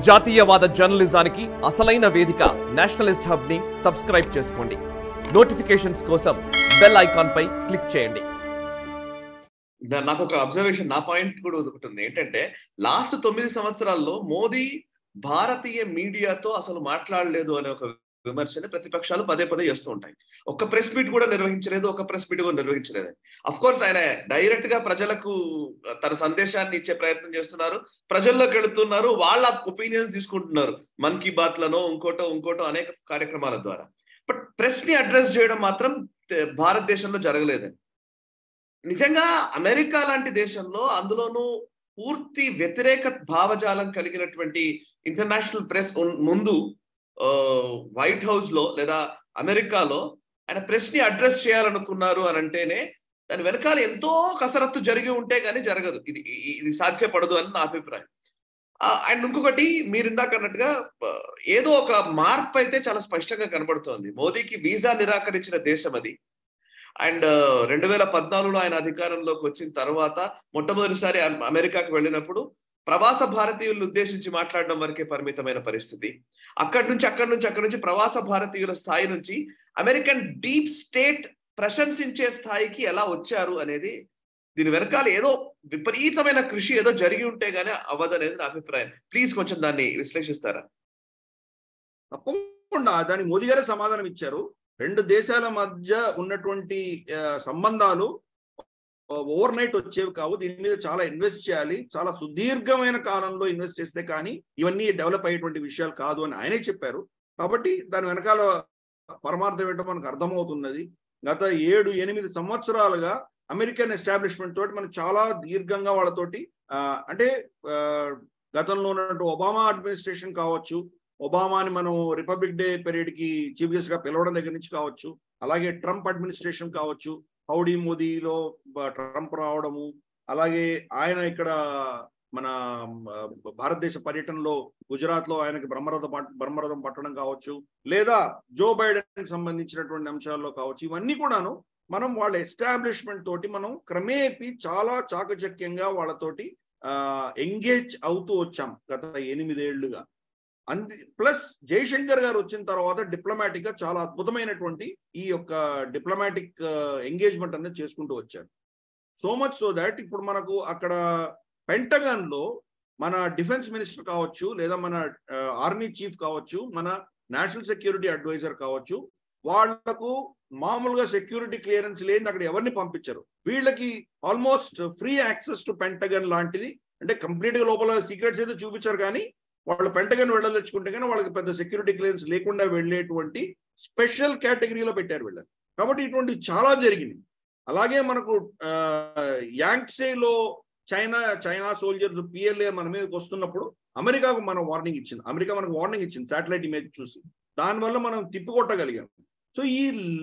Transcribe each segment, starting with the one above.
జాతీయవాద జర్నలిజానికి అసలైన వేదిక నేషనలిస్ట్ హబ్ ని సబ్స్క్రైబ్ చేసుకోండి నోటిఫికేషన్స్ కోసం బెల్ ఐకాన్ పై క్లిక్ చేయండి నా- నాకు ఒక అబ్జర్వేషన్ నా పాయింట్ కూడా ఒకటి ఉంది ఏంటంటే లాస్ట్ తొమ్మిది సంవత్సరాల్లో మోదీ భారతీయ మీడియాతో అసలు మాట్లాడలేదు అనే ఒక విమర్శని ప్రతిపక్షాలు పదే పదే చేస్తూ ఉంటాయి ఒక్క ప్రెస్ మీట్ కూడా నిర్వహించలేదు ఒక ప్రెస్ మీట్ కూడా నిర్వహించలేదు అఫ్ కోర్స్ ఆయన డైరెక్ట్ గా ప్రజలకు తన సందేశాన్ని ఇచ్చే ప్రయత్నం చేస్తున్నారు ప్రజల్లోకి వెళుతున్నారు వాళ్ళ ఒపీనియన్స్ తీసుకుంటున్నారు మన్ కీ బాత్ లను ఇంకోటో ఇంకోటో అనేక కార్యక్రమాల ద్వారా బట్ ప్రెస్ ని అడ్రస్ చేయడం మాత్రం తే- భారతదేశంలో జరగలేదండి నిజంగా అమెరికా లాంటి దేశంలో అందులోనూ పూర్తి వ్యతిరేక భావజాలం కలిగినటువంటి ఇంటర్నేషనల్ ప్రెస్ ఉన్- ముందు ఆ, వైట్ హౌస్ లో లేదా అమెరికాలో ఆయన ప్రెస్ ని అడ్రస్ చేయాలనుకున్నారు అని అంటేనే దాని వెనకాల ఎంతో కసరత్తు జరిగి ఉంటే గానీ జరగదు ఇది ఇది- ఇది సాధ్యపడదు అని నా అభిప్రాయం అండ్ ఇంకొకటి మీరు ఇందాక అన్నట్టుగా ఆ, ఏదో ఒక మార్పు అయితే చాలా స్పష్టంగా కనబడుతోంది మోదీకి వీసా నిరాకరించిన దేశం అది అండ్ రెండు వేల పద్నాలుగులో ఆయన అధికారంలోకి వచ్చిన తర్వాత మొట్టమొదటిసారి అమ్- అమెరికాకు వెళ్ళినప్పుడు ప్రవాస భారతీయులను ఉద్దేశించి మాట్లాడడం వరకే పరిమితమైన పరిస్థితి అక్కడి నుంచి అక్కడి నుంచి అక్కడి నుంచి ప్రవాస భారతీయుల స్థాయి నుంచి అమెరికన్ డీప్ స్టేట్ ప్రశంసించే స్థాయికి ఎలా వచ్చారు అనేది దీని వెనకాల ఏదో విపరీతమైన కృషి ఏదో జరిగి ఉంటే గానీ అవ్వదు అనేది నా అభిప్రాయం ప్లీజ్ కొంచెం దాన్ని విశ్లేషిస్తారా తప్పకుండా దానికి మోదీ గారే సమాధానం ఇచ్చారు రెండు దేశాల మధ్య ఉన్నటువంటి ఆ, సంబంధాలు ఓవర్ నైట్ వచ్చేవి కావు దీని మీద చాలా ఇన్వెస్ట్ చేయాలి చాలా సుదీర్ఘమైన కాలంలో ఇన్వెస్ట్ చేస్తే కానీ ఇవన్నీ డెవలప్ అయ్యేటువంటి విషయాలు కాదు అని ఆయనే చెప్పారు కాబట్టి దాని వెనకాల పరమార్థం ఏంటో మనకు అర్థమవుతున్నది గత ఏడు ఎనిమిది సంవత్సరాలుగా అమెరికన్ ఎస్టాబ్లిష్మెంట్ తోటి మనం చాలా దీర్ఘంగా వాళ్ళతోటి ఆ, అంటే ఆ, గతంలో ఉన్నట్టు ఒబామా అడ్మినిస్ట్రేషన్ కావచ్చు ఒబామాని మనం రిపబ్లిక్ డే పీరియడ్ కి చీఫ్ గెస్ట్ గా పిలవడం దగ్గర నుంచి కావచ్చు అలాగే ట్రంప్ అడ్మినిస్ట్రేషన్ కావచ్చు హౌడీ మోదీలో బ- ట్రంప్ రావడము అలాగే ఆయన ఇక్కడ మన ఆ, భారతదేశ పర్యటనలో గుజరాత్ లో ఆయనకి బ్రహ్మరథం పట్- బ్రహ్మరథం పట్టడం కావచ్చు లేదా జో బైడెన్ సంబంధించినటువంటి అంశాల్లో కావచ్చు ఇవన్నీ కూడాను మనం వాళ్ళ ఎస్టాబ్లిష్మెంట్ తోటి మనం క్రమేపీ చాలా చాకచక్యంగా వాళ్ళతోటి ఎంగేజ్ అవుతూ వచ్చాం గత ఎనిమిదేళ్లుగా అంది ప్లస్ జయశంకర్ గారు వచ్చిన తర్వాత డిప్లొమాటిక్ గా చాలా అద్భుతమైనటువంటి ఈ యొక్క డిప్లొమాటిక్ ఎంగేజ్మెంట్ అనేది చేసుకుంటూ వచ్చారు సో మచ్ సో దాట్ ఇప్పుడు మనకు అక్కడ పెంటగన్ లో మన డిఫెన్స్ మినిస్టర్ కావచ్చు లేదా మన ఆర్మీ చీఫ్ కావచ్చు మన నేషనల్ సెక్యూరిటీ అడ్వైజర్ కావచ్చు వాళ్లకు మామూలుగా సెక్యూరిటీ క్లియరెన్స్ లేని అక్కడ ఎవరిని పంపించరు వీళ్ళకి almost free access to Pentagon లాంటిది అంటే కంప్లీట్ గా లోపల సీక్రెట్స్ అయితే చూపించారు కానీ వాళ్ళు పెంటగన్ వెళ్ళదలుచుకుంటే కానీ వాళ్ళకి పెద్ద సెక్యూరిటీ క్లియరెన్స్ లేకుండా వెళ్ళేటువంటి స్పెషల్ కేటగిరీలో పెట్టారు వీళ్ళని కాబట్టి ఇటువంటి చాలా జరిగింది అలాగే మనకు యాంగ్సేలో చైనా చైనా సోల్జర్స్ పిఎల్ఏ మన మీదకి వస్తున్నప్పుడు అమెరికాకు మనం వార్నింగ్ ఇచ్చింది అమెరికా మనకు వార్నింగ్ ఇచ్చింది శాటిలైట్ ఇమేజ్ చూసి దానివల్ల మనం తిప్పికొట్టగలిగాం సో ఈ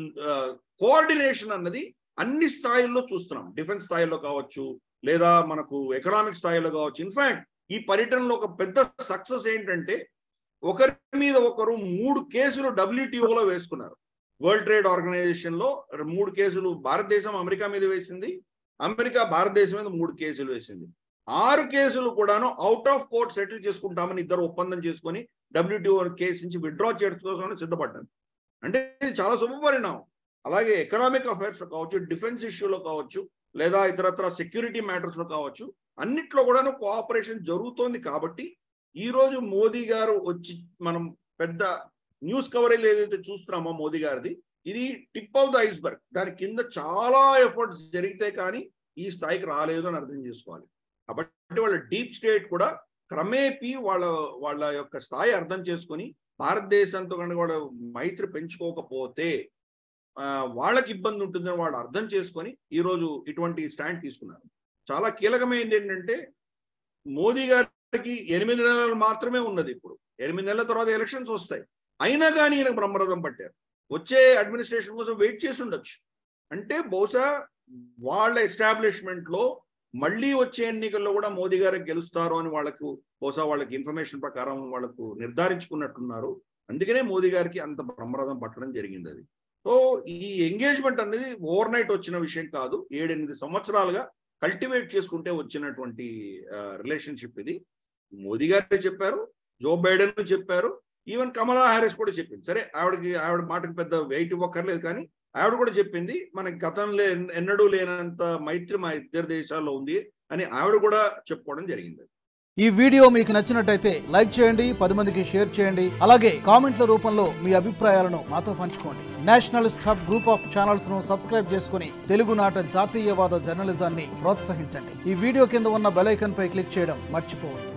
కోఆర్డినేషన్ అన్నది అన్ని స్థాయిల్లో చూస్తున్నాం డిఫెన్స్ స్థాయిలో కావచ్చు లేదా మనకు ఎకనామిక్ స్థాయిలో కావచ్చు ఇన్ఫాక్ట్ ఈ పర్యటనలో ఒక పెద్ద సక్సెస్ ఏంటంటే ఒకరి మీద ఒకరు మూడు కేసులు డబ్ల్యూటీఓలో వేసుకున్నారు వరల్డ్ ట్రేడ్ ఆర్గనైజేషన్ లో మూడు కేసులు భారతదేశం అమెరికా మీద వేసింది అమెరికా భారతదేశం మీద మూడు కేసులు వేసింది ఆరు కేసులు కూడాను అవుట్ ఆఫ్ కోర్ట్ సెటిల్ చేసుకుంటామని ఇద్దరు ఒప్పందం చేసుకొని డబ్ల్యూటీఓ కేసు నుంచి విత్డ్రా చేసుకోవాలని సిద్ధపడ్డారు అంటే ఇది చాలా శుభపరిణామం అలాగే ఎకనామిక్ అఫైర్స్ లో కావచ్చు డిఫెన్స్ ఇష్యూలో కావచ్చు లేదా ఇతరత్ర సెక్యూరిటీ మ్యాటర్స్ లో కావచ్చు అన్నిట్లో కూడాను కోఆపరేషన్ జరుగుతోంది కాబట్టి ఈ రోజు మోదీ గారు వచ్చి మనం పెద్ద న్యూస్ కవరేజ్ ఏదైతే చూస్తున్నామో మోదీ గారిది ఇది టిప్ ఆఫ్ ద ఐస్బర్గ్ దాని కింద చాలా ఎఫర్ట్స్ జరిగితే కానీ ఈ స్థాయికి రాలేదు అని అర్థం చేసుకోవాలి కాబట్టి వాళ్ళ డీప్ స్టేట్ కూడా క్రమేపీ వాళ్ళ వాళ్ళ యొక్క స్థాయి అర్థం చేసుకొని భారతదేశంతో కనుక వాళ్ళ మైత్రి పెంచుకోకపోతే ఆ, వాళ్ళకి ఇబ్బంది ఉంటుందని వాళ్ళు అర్థం చేసుకొని ఈ రోజు ఇటువంటి స్టాండ్ తీసుకున్నారు చాలా కీలకమైనది ఏంటంటే మోదీ గారికి ఎనిమిది నెలలు మాత్రమే ఉన్నది ఇప్పుడు ఎనిమిది నెలల తర్వాత ఎలక్షన్స్ వస్తాయి అయినా కానీ ఈయన బ్రహ్మరథం పట్టారు వచ్చే అడ్మినిస్ట్రేషన్ కోసం వెయిట్ చేసి ఉండొచ్చు అంటే బహుశా వాళ్ళ ఎస్టాబ్లిష్మెంట్ లో మళ్ళీ వచ్చే ఎన్నికల్లో కూడా మోదీ గారు గెలుస్తారు అని వాళ్ళకు బహుశా వాళ్ళకి ఇన్ఫర్మేషన్ ప్రకారం వాళ్ళకు నిర్ధారించుకున్నట్టున్నారు అందుకనే మోదీ గారికి అంత బ్రహ్మరథం పట్టడం జరిగింది అది సో ఈ ఎంగేజ్మెంట్ అనేది ఓవర్ నైట్ వచ్చిన విషయం కాదు ఏడెనిమిది సంవత్సరాలుగా కల్టివేట్ చేసుకుంటే వచ్చినటువంటి రిలేషన్షిప్ ఇది మోదీ గారే చెప్పారు జో బైడెన్ చెప్పారు ఈవెన్ కమలా హారిస్ కూడా చెప్పింది సరే ఆవిడకి ఆవిడ మాటకి పెద్ద వెయిట్ ఇవ్వక్కర్లేదు కానీ ఆవిడ కూడా చెప్పింది మనకి గతంలో ఎన్- ఎన్నడూ లేనంత మైత్రి మా ఇద్దరు దేశాల్లో ఉంది అని ఆవిడ కూడా చెప్పుకోవడం జరిగింది ఈ వీడియో మీకు నచ్చినట్టయితే లైక్ చేయండి పది మందికి షేర్ చేయండి అలాగే కామెంట్ల రూపంలో మీ అభిప్రాయాలను మాతో పంచుకోండి Nationalist Hub group of channels ను సబ్స్క్రైబ్ చేసుకుని తెలుగునాట జాతీయవాద జర్నలిజాన్ని ప్రోత్సహించండి ఈ వీడియో కింద ఉన్న బెల్ ఐకాన్ పై క్లిక్ చేయడం మర్చిపోవద్దు